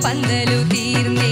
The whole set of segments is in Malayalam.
പന്തലു തീർന്നേ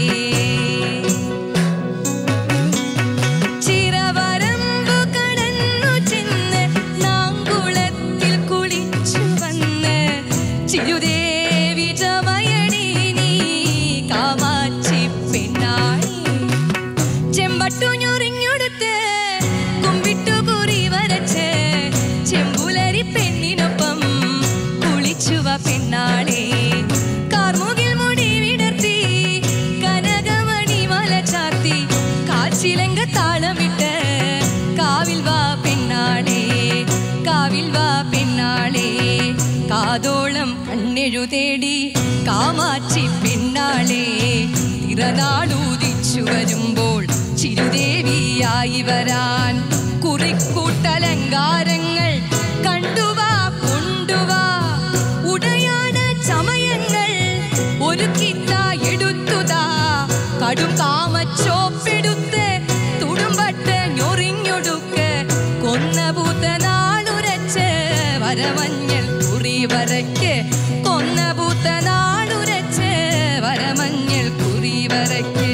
ചിറവരമ്പു കടന്നു ചെന്ന് നാങ്കുളത്തിൽ കുളിച്ചു വന്ന് ചിരുദേവി ചമയണി നീ കാമാച്ചി പെണ്ണായി ചെമ്പട്ടു ഞൊറിഞ്ഞൊടുത്ത് കുമ്പിട്ടു കുറി വരച്ച് ചെമ്പുലരി പെണ്ണിനൊപ്പം കുളിച്ചുവ പെണ്ണാളെ കാർമുകിൽ മുടി വിടർത്തി കനകമണി മല ചാത്തി കാച്ചിലങ്ക താളമിട്ട് കാവിൽ വാ പെണ്ണാളെ കാവിൽ വാ പെണ്ണാളെ കാതോളം കണ്ണെഴു തേടി കാമാച്ചി പെണ്ണാളെ തിറനാടൂതിച്ചു വരുമ്പോൾ ചിരുദേവിയായി വരാൻ കുറിക്കൂട്ടലങ്കാരങ്ങൾ കണ്ടുവാ കൊണ്ടുവാ ഉടയാന ചമയങ്ങൾ ഒരുക്കിത്താ എടുത്തുതാ കടും കാമച്ചോപ്പെടുത്ത് തുടുമ്പട്ട് ഞൊറിഞ്ഞൊടുക്ക് കൊന്നപൂത്ത നാളുരച്ച് വരമഞ്ഞൾ കുറി വരയ്ക്ക് കൊന്നപൂത്ത നാളുരച്ച് വരമഞ്ഞൾ കുറി വരയ്ക്ക്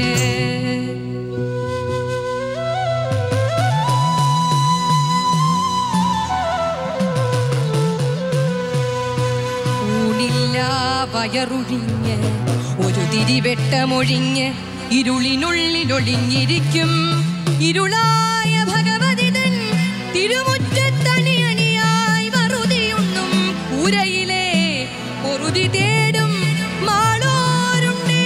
ഊണില്ല വയറുഴിഞ്ഞ് ഒരു തിരിവെട്ടമൊഴിഞ്ഞ് ഇരുളിനുള്ളിലൊളിഞ്ഞിരിക്കും ഇരുളായ ഭഗവതിതൻ തിരുമുറ്റത്തണിയണിയായി വറുതിയുണ്ണും കൂരയിലെ പൊറുതി തേടും മാളോരുണ്ടേ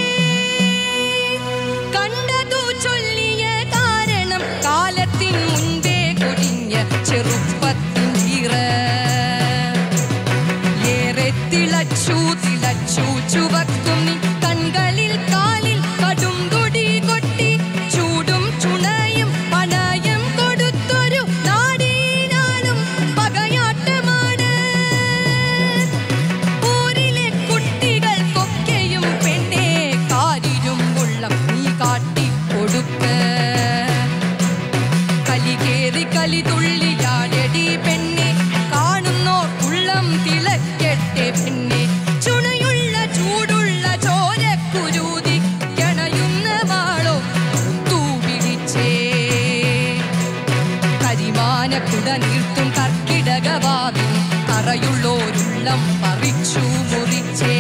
കണ്ടതു ചൊല്ലിയ കാരണം കാലത്തിൻ മുൻപേ കൊടിഞ്ഞ ചെറുപ്പത്തിൻ ഈറ ഏറെ തിളച്ചു തിളച്ചു ചുവക്കും നീ കൺകളിൽ കാലിൽ കടും തുടി കൊട്ടി ചൂടും ചുണയും പണയം കൊടുത്തൊരു നാടീനാളും പകയാട്ടമാണ് ഊരിലെ കുട്ടികൾക്കൊക്കെയും പെണ്ണെ കാരിരും ഉള്ളം നീ കാട്ടിക്കൊടുക്ക കലികേറി കലി തുള്ളിയാടടി പെണ്ണെ കാണുന്നോർ ഉള്ളം തിളക്കട്ടെ പെണ്ണെ ചുണയുള്ള ചൂടുള്ള ചോരക്കുരുതി കണയുന്ന വാളോ തൂപിടിച്ചേ കരിമാനക്കുട നീർത്തും കർക്കിടകവാവിൽ കറയുള്ളോരുള്ളം പറിച്ചു മുറിച്ചേ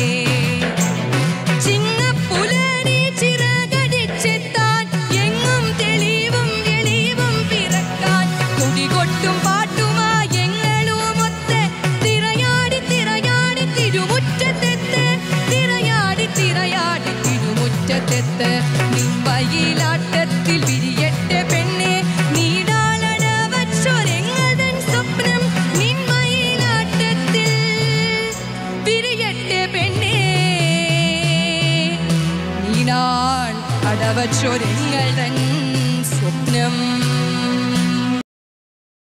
ചിങ്ങപ്പുലരി ചിറകടിച്ചെത്താൻ എങ്ങും തെളിവും വെളിവും പിറക്കാൻ കൊടികൊട്ടും പാട്ടുമായി എങ്ങളുമൊത്ത് തിരയാടി തിരയാടി തിരുമുറ്റത്തെത്ത് തിരയാടി തിരയാടി തിരുമുറ്റത്തെത്ത് നിമ്പയിലാട്ടത്തിൽ വിരിയട്ടെ പെണ്ണെ നീടാളട വച്ചൊരെങ്ങതൻ സ്വപ്നം നിന്മയിലാട്ടത്തിൽ വിരിയട്ടെ പെണ്ണേ നീനാൾ അടവച്ചൊരെങ്ങൾ തൻ